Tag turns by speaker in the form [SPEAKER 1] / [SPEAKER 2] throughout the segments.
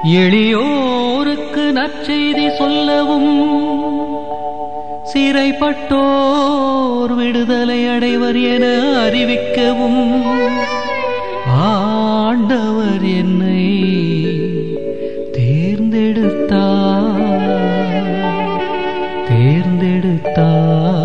[SPEAKER 1] எளியோருக்கு நற்செய்தி சொல்லவும் சிறைப்பட்டோர் விடுதலை அடைவர் என அறிவிக்கவும் ஆண்டவர் என்னை தேர்ந்தெடுத்தார் தேர்ந்தெடுத்தார்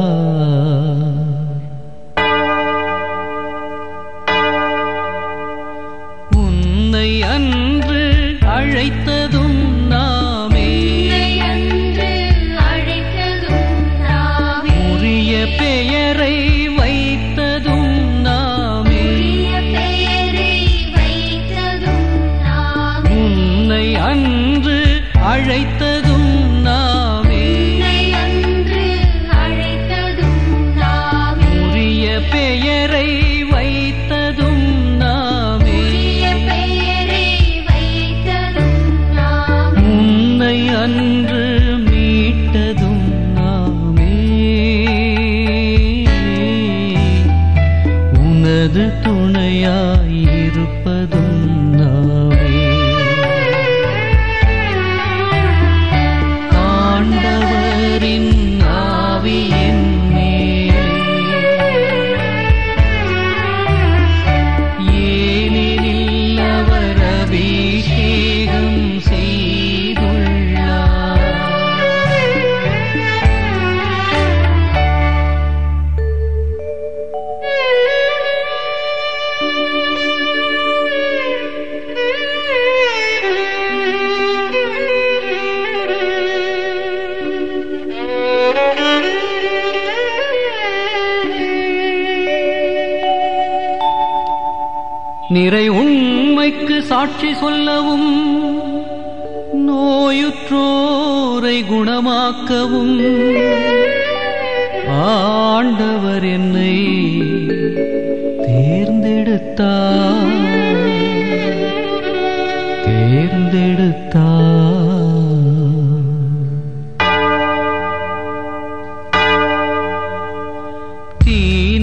[SPEAKER 1] உன்னை அன்று அழைத்ததும் நாமே
[SPEAKER 2] உன்னை அன்று அழைத்ததும் நாமே
[SPEAKER 1] உரிய பெயரை வைத்ததும் நாமே
[SPEAKER 2] உரிய பெயரை வைத்ததும் நாமே
[SPEAKER 1] உன்னை அன்று அழைத்ததும் நாமே
[SPEAKER 2] உன்னை அன்று அழைத்ததும் நாமே
[SPEAKER 1] உரிய பெயரை வைத்ததும் நாமே
[SPEAKER 2] உரிய பெயரை வைத்ததும் நாமே
[SPEAKER 1] உன்னை அன்று மீட்டதும் நாமே உனது துணையாயிருப்பதும் நாமே ஆண்டவரின் ஆவியின் ஏனெனில் அவர் அபிஷேகம் செய்துள்ளார் நிறை உண்மைக்கு சாட்சி சொல்லவும் நோயுற்றோரை குணமாக்கவும் ஆண்டவர் என்னை தேர்ந்தெடுத்தார் தேர்ந்தெடுத்தார்